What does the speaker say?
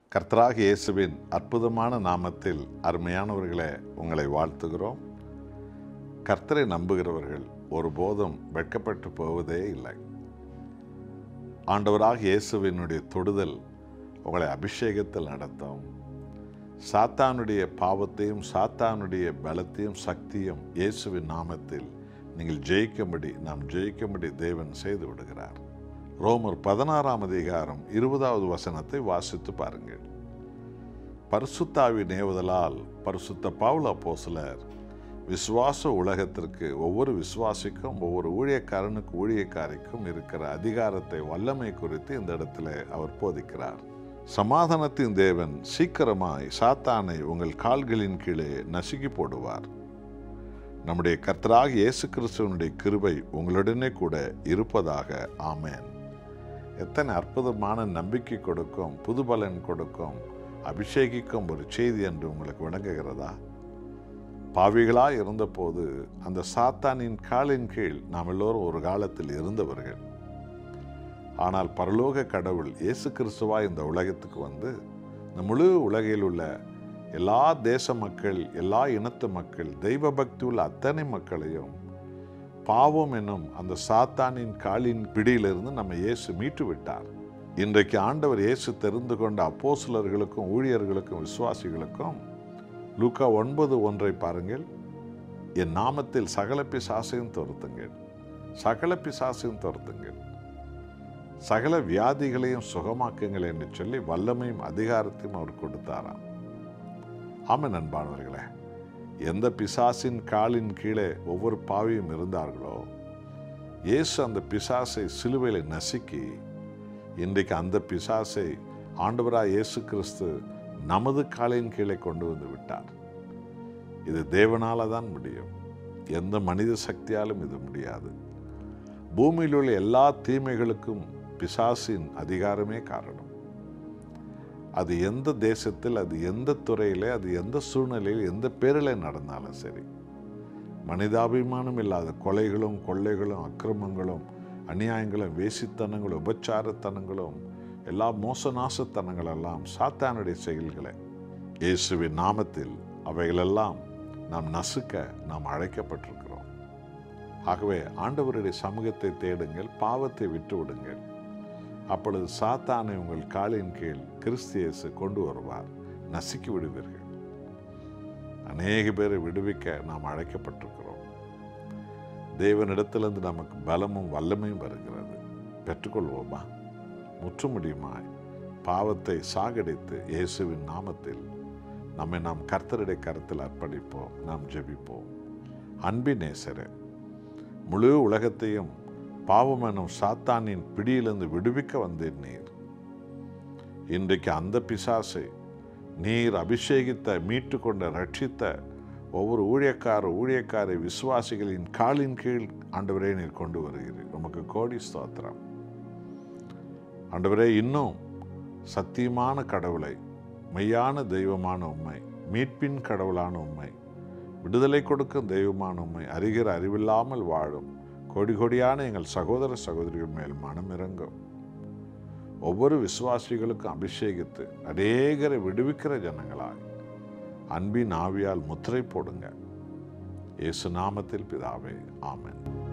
கர்த்தராக இயேசுவின் அற்புதமான நாமத்தில் அருமையானவர்களே உங்களை வாழ்த்துகிறோம் கர்த்தரை நம்புகிறவர்கள் ஒருபோதும் வெட்கப்பட்டு போவதே இல்லை ஆண்டவராக இயேசுவினுடைய தொடுதல் உங்களை அபிஷேகத்தில் நடத்தும் சாத்தானுடைய பாவத்தையும் சாத்தானுடைய பலத்தையும் சக்தியும் இயேசுவின் நாமத்தில் நீங்கள் ஜெயிக்கும்படி நாம் ஜெயிக்கும்படி தேவன் செய்து விடுகிறார் ரோமர் பதினாறாம் அதிகாரம் இருபதாவது வசனத்தை வாசித்து பாருங்கள் பரிசுத்தாவி நேவுதலால் பரிசுத்த பவுல போசலர் விசுவாச உலகத்திற்கு ஒவ்வொரு விசுவாசிக்கும் ஒவ்வொரு ஊழியக்காரனுக்கு ஊழியக்காரிக்கும் இருக்கிற அதிகாரத்தை வல்லமை குறித்து இந்த இடத்துல அவர் போதிக்கிறார் சமாதானத்தின் தேவன் சீக்கிரமாய் சாத்தானை உங்கள் கால்களின் கீழே நசுக்கி போடுவார் நம்முடைய கர்த்தராக இயேசு கிறிஸ்துவனுடைய கிருபை உங்களுடனே கூட இருப்பதாக ஆமேன் எத்தனை அற்புதமான நம்பிக்கை கொடுக்கும் புதுபலன் கொடுக்கும் அபிஷேகிக்கும் ஒரு செய்தி என்று உங்களுக்கு விளங்குகிறதா பாவிகளாய் இருந்தபோது அந்த சாத்தானின் காலின் கீழ் நாம் எல்லோரும் ஒரு காலத்தில் இருந்தவர்கள் ஆனால் பரலோக கடவுள் இயேசு கிறிஸ்துவாய் இந்த உலகத்துக்கு வந்து இந்த முழு உலகில் உள்ள எல்லா தேச மக்கள் எல்லா இனத்து மக்கள் தெய்வ பக்தி உள்ள அத்தனை மக்களையும் பாவம் என்னும் அந்த சாத்தானின் காலின் பிடியிலிருந்து நம்ம இயேசு மீட்டு விட்டார் இன்றைக்கு ஆண்டவர் இயேசு தெரிந்து கொண்ட அப்போசுலர்களுக்கும் ஊழியர்களுக்கும் விசுவாசிகளுக்கும் லூக்கா ஒன்பது ஒன்றை பாருங்கள் என் நாமத்தில் சகல பிசாசையும் துரத்துங்கள் சகல பிசாசையும் துரத்துங்கள் சகல வியாதிகளையும் சுகமாக்குங்கள் என்று சொல்லி வல்லமையும் அதிகாரத்தையும் அவர் கொடுத்தாராம் ஆமாம் நண்பானவர்களே எந்த பிசாசின் காலின் கீழே ஒவ்வொரு பாவியும் இருந்தார்களோ இயேசு அந்த பிசாசை சிலுவையில் நசுக்கி இன்றைக்கு அந்த பிசாசை ஆண்டவராக இயேசு கிறிஸ்து நமது காலின் கீழே கொண்டு வந்து விட்டார் இது தேவனால தான் முடியும் எந்த மனித சக்தியாலும் இது முடியாது பூமியில் உள்ள எல்லா தீமைகளுக்கும் பிசாசின் அதிகாரமே காரணம் அது எந்த தேசத்தில் அது எந்த துறையில் அது எந்த சூழ்நிலையில் எந்த பேரில் நடந்தாலும் சரி மனிதாபிமானம் இல்லாத கொலைகளும் கொள்ளைகளும் அக்கிரமங்களும் அநியாயங்களும் வேசித்தனங்களும் உபச்சாரத்தனங்களும் எல்லா மோசநாசத்தனங்களெல்லாம் சாத்தானுடைய செயல்களை இயேசுவின் நாமத்தில் அவைகளெல்லாம் நாம் நசுக்க நாம் அழைக்கப்பட்டிருக்கிறோம் ஆகவே ஆண்டவருடைய சமூகத்தை தேடுங்கள் பாவத்தை விட்டு விடுங்கள் அப்பொழுது சாத்தானை உங்கள் காலின் கீழ் கிறிஸ்தியேசு கொண்டு வருவார் நசுக்கி விடுவீர்கள் அநேக பேரை விடுவிக்க நாம் அழைக்கப்பட்டிருக்கிறோம் தேவனிடத்திலிருந்து நமக்கு பலமும் வல்லமையும் வருகிறது பெற்றுக்கொள்வோமா முற்று முடியுமாய் பாவத்தை சாகடித்து இயேசுவின் நாமத்தில் நம்மை நாம் கர்த்தருடைய கருத்தில் அர்ப்பணிப்போம் நாம் ஜெபிப்போம் அன்பின் நேசரே முழு உலகத்தையும் பாவம் எனும் சாத்தானின் பிடியிலிருந்து விடுவிக்க வந்தேன் நீர் இன்றைக்கு அந்த பிசாசை நீர் அபிஷேகித்த மீட்டு கொண்ட ரட்சித்த ஒவ்வொரு ஊழியக்கார ஊழியக்கார விசுவாசிகளின் காலின் கீழ் ஆண்டவரே நீர் கொண்டு வருகிறீர் உமக்கு கோடி ஸ்தோத்திரம் ஆண்டவரே இன்னும் சத்தியமான கடவுளை மெய்யான தெய்வமான உண்மை மீட்பின் கடவுளான உண்மை விடுதலை கொடுக்கும் தெய்வமான உண்மை அறிகிற அறிவில்லாமல் வாழும் கொடி கொடியான எங்கள் சகோதர சகோதரிகள் மேல் மனம் இறங்கும் ஒவ்வொரு விசுவாசிகளுக்கும் அபிஷேகித்து அநேகரை விடுவிக்கிற ஜனங்களாய் அன்பின் ஆவியால் முத்திரை போடுங்க இயேசு நாமத்தில் பிதாவே ஆமென்